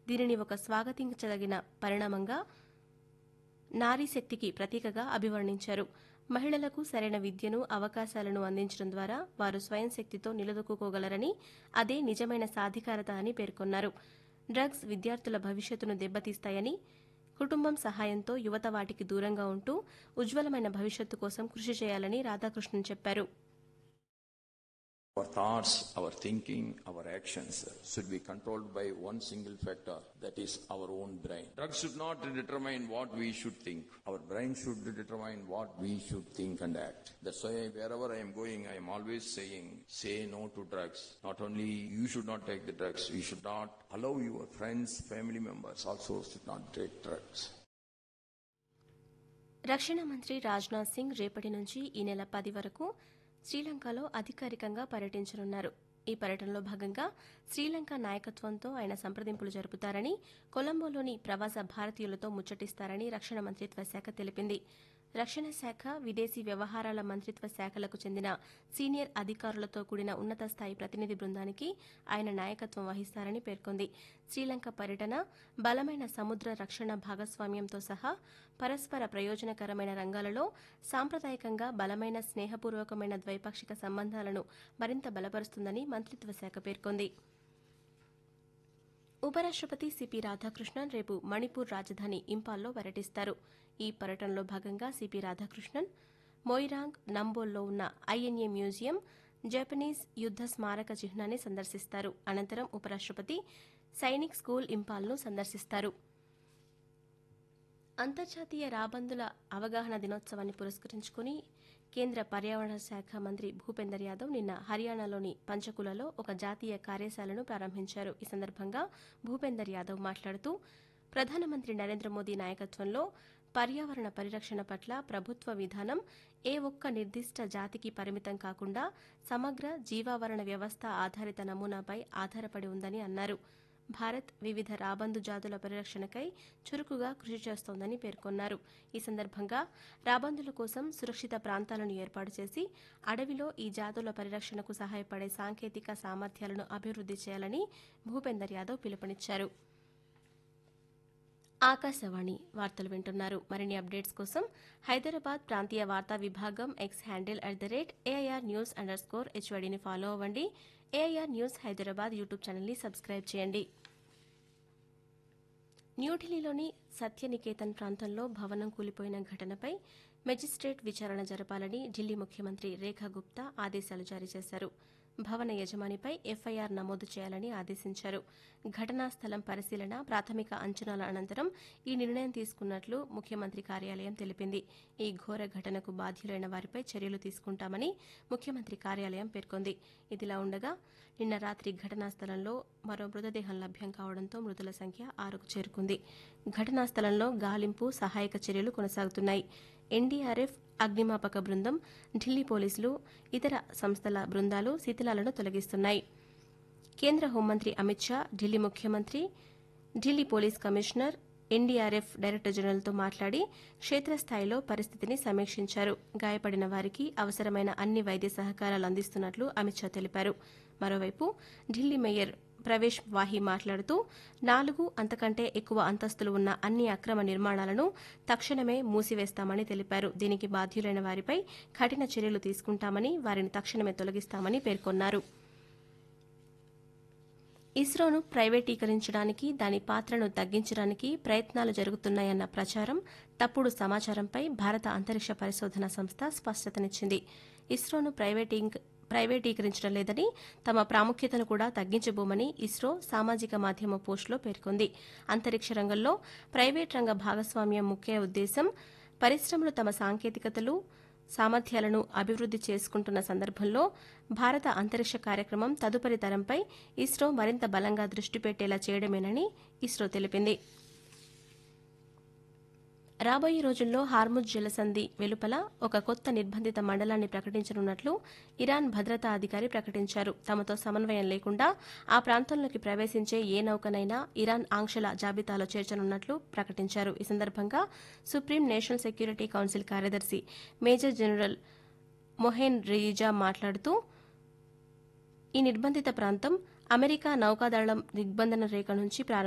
దీనిని ఒక స్వాగతించదగిన పరిణామంగా నారీ శక్తికి ప్రతీకగా అభివర్ణించారు మహిళలకు సరైన విద్యను అవకాశాలను అందించడం ద్వారా వారు స్వయం శక్తితో నిలదొక్కుకోగలరని అదే నిజమైన సాధికారత అని పేర్కొన్నారు డ్రగ్స్ విద్యార్థుల భవిష్యత్తును దెబ్బతీస్తాయని కుటుంబం సహాయంతో యువత వాటికి దూరంగా ఉంటూ ఉజ్వలమైన భవిష్యత్తు కోసం కృషి చేయాలని రాధాకృష్ణన్ చెప్పారు Our thoughts, our thinking, our actions should be controlled by one single factor, that is our own brain. Drugs should not determine what we should think. Our brain should determine what we should think and act. That's why wherever I am going, I am always saying, say no to drugs. Not only you should not take the drugs, you should not allow your friends, family members also should not take drugs. రక్షణ మంత్రి రాజ్నాథ్ సింగ్ రేపటి నుంచి ఈ నెల పది వరకు శ్రీలంకలో అధికారికంగా పర్యటించనున్నారు ఈ పర్యటనలో భాగంగా శ్రీలంక నాయకత్వంతో ఆయన సంప్రదింపులు జరుపుతారని కొలంబోలోని ప్రవాస భారతీయులతో ముచ్చటిస్తారని రక్షణ మంత్రిత్వ శాఖ తెలిపింది రక్షణ శాఖ విదేశీ వ్యవహారాల మంత్రిత్వ శాఖలకు చెందిన సీనియర్ అధికారులతో కూడిన ఉన్నత స్థాయి ప్రతినిధి బృందానికి ఆయన నాయకత్వం వహిస్తారని పేర్కొంది శ్రీలంక పర్యటన బలమైన సముద్ర రక్షణ భాగస్వామ్యంతో సహా పరస్పర ప్రయోజనకరమైన రంగాలలో సాంప్రదాయకంగా బలమైన స్నేహపూర్వకమైన ద్వైపాక్షిక సంబంధాలను మరింత బలపరుస్తుందని మంత్రిత్వ శాఖ పేర్కొంది ఉపరాష్టపతి సిపి రాధాకృష్ణన్ రేపు మణిపూర్ రాజధాని ఇంపాల్లో పర్యటిస్తారు ఈ పర్యటనలో భాగంగా సిపి రాధాకృష్ణన్ మొయిరాంగ్ నంబోల్లో ఉన్న ఐఎన్ఏ మ్యూజియం జపనీస్ యుద్ద స్మారక చిహ్నాన్ని సందర్శిస్తారు అనంతరం ఉపరాష్టపతి సైనిక్ స్కూల్ ఇంపాల్ను సందర్శిస్తారు అంతర్జాతీయ రాబందుల అవగాహన దినోత్సవాన్ని పురస్కరించుకుని కేంద్ర పర్యావరణ శాఖ మంత్రి భూపేందర్ యాదవ్ నిన్న హర్యానాలోని పంచకులలో ఒక జాతీయ కార్యశాలను ప్రారంభించారు ఈ సందర్భంగా భూపేందర్ యాదవ్ మాట్లాడుతూ ప్రధానమంత్రి నరేంద్ర మోదీ నాయకత్వంలో పర్యావరణ పరిరక్షణ పట్ల ప్రభుత్వ విధానం ఏ ఒక్క నిర్దిష్ట జాతికి పరిమితం కాకుండా సమగ్ర జీవావరణ వ్యవస్థ ఆధారిత నమూనాపై ఆధారపడి ఉందని అన్నారు భారత్ వివిధ రాబందు జాతుల పరిరక్షణకై చురుకుగా కృషి చేస్తోందని పేర్కొన్నారు ఈ సందర్భంగా రాబందుల కోసం సురక్షిత ప్రాంతాలను ఏర్పాటు చేసి అడవిలో ఈ జాతుల పరిరక్షణకు సహాయపడే సాంకేతిక సామర్థ్యాలను అభివృద్ది చేయాలని భూపేందర్ యాదవ్ పిలుపునిచ్చారు ఆకాశవాణి వార్తలు వింటున్నారు మరిన్ని అప్డేట్స్ కోసం హైదరాబాద్ ప్రాంతీయ వార్తా విభాగం X handle at the rate AIR news under score హెచ్వడిని ఫాలో అవ్వండి ఏఐఆర్ న్యూస్ హైదరాబాద్ యూట్యూబ్ ఛానల్ని సబ్స్క్రైబ్ చేయండి న్యూఢిల్లీలోని సత్యనికేతన్ ప్రాంతంలో భవనం కూలిపోయిన ఘటనపై మెజిస్ట్రేట్ విచారణ జరపాలని ఢిల్లీ ముఖ్యమంత్రి రేఖా గుప్తా ఆదేశాలు జారీ చేశారు భవన యజమానిపై ఎఫ్ఐఆర్ నమోదు చేయాలని ఆదేశించారు ఘటనా స్థలం పరిశీలన ప్రాథమిక అంచనాల అనంతరం ఈ నిర్ణయం తీసుకున్నట్లు ముఖ్యమంత్రి కార్యాలయం తెలిపింది ఈ ఘోర ఘటనకు బాధ్యులైన వారిపై చర్యలు తీసుకుంటామని ముఖ్యమంత్రి కార్యాలయం పేర్కొంది ఇదిలా ఉండగా నిన్న రాత్రి ఘటనా స్థలంలో మరో మృతదేహం లభ్యం కావడంతో మృతుల సంఖ్య ఆరుకు చేరుకుంది ఘటనా స్థలంలో గాలింపు సహాయక చర్యలు కొనసాగుతున్నాయి ఎన్డీఆర్ఎఫ్ అగ్నిమాపక బృందం ఢిల్లీ పోలీసులు ఇతర సంస్థల బృందాలు శిథిలాలను తొలగిస్తున్నాయి కేంద్ర హోంమంత్రి అమిత్ షా ఢిల్లీ ముఖ్యమంత్రి Delhi police commissioner NDRF director జనరల్తో మాట్లాడి క్షేత్రస్థాయిలో పరిస్థితిని సమీక్షించారు గాయపడిన వారికి అవసరమైన అన్ని వైద్య సహకారాలు అందిస్తున్నట్లు అమిత్ షా తెలిపారు మరోవైపు ఢిల్లీ మేయర్ ప్రవేశ్ వాహి మాట్లాడుతూ నాలుగు అంతకంటే ఎక్కువ అంతస్తులు ఉన్న అన్ని అక్రమ నిర్మాణాలను తక్షణమే మూసివేస్తామని తెలిపారు దీనికి బాధ్యులైన వారిపై కఠిన చర్యలు తీసుకుంటామని వారిని తక్షణమే తొలగిస్తామని పేర్కొన్నారు ఇస్రోను ప్రైవేటీకరించడానికి దాని పాత్రను తగ్గించడానికి ప్రయత్నాలు జరుగుతున్నాయన్న ప్రచారం తప్పుడు సమాచారంపై భారత అంతరిక్ష పరిశోధన సంస్థ స్పష్టతనిచ్చింది ఇస్రోను ప్రైవేటింగ్ ప్రైవేటీకరించడం లేదని తమ ప్రాముఖ్యతను కూడా తగ్గించబోమని ఇస్రో సామాజిక మాధ్యమ పోస్టులో పేర్కొంది అంతరిక్ష రంగంలో ప్రైవేట్ రంగ భాగస్వామ్యం ముఖ్య ఉద్దేశం పరిశ్రమలు తమ సాంకేతికతలు సామర్థ్యాలను అభివృద్ది చేసుకుంటున్న సందర్భంలో భారత అంతరిక్ష కార్యక్రమం తదుపరి తరంపై ఇస్రో మరింత బలంగా దృష్టి పెట్టేలా చేయడమేనని ఇస్రో తెలిపింది రాబోయే రోజుల్లో హార్ముజ్ జలసంధి వెలుపల ఒక కొత్త నిర్బంధిత మండలాన్ని ప్రకటించనున్నట్లు ఇరాన్ భద్రతా అధికారి ప్రకటించారు తమతో సమన్వయం లేకుండా ఆ ప్రాంతంలోకి ప్రవేశించే ఏ నౌకనైనా ఇరాన్ ఆంక్షల జాబితాలో చేర్చనున్నట్లు ప్రకటించారు ఈ సందర్భంగా సుప్రీం నేషనల్ సెక్యూరిటీ కౌన్సిల్ కార్యదర్శి మేజర్ జనరల్ మొహేన్ రియిజా మాట్లాడుతూ ఈ నిర్బంధిత ప్రాంతం అమెరికా నౌకాదళం దిగ్బంధన రేఖ నుంచి ప్రారంభ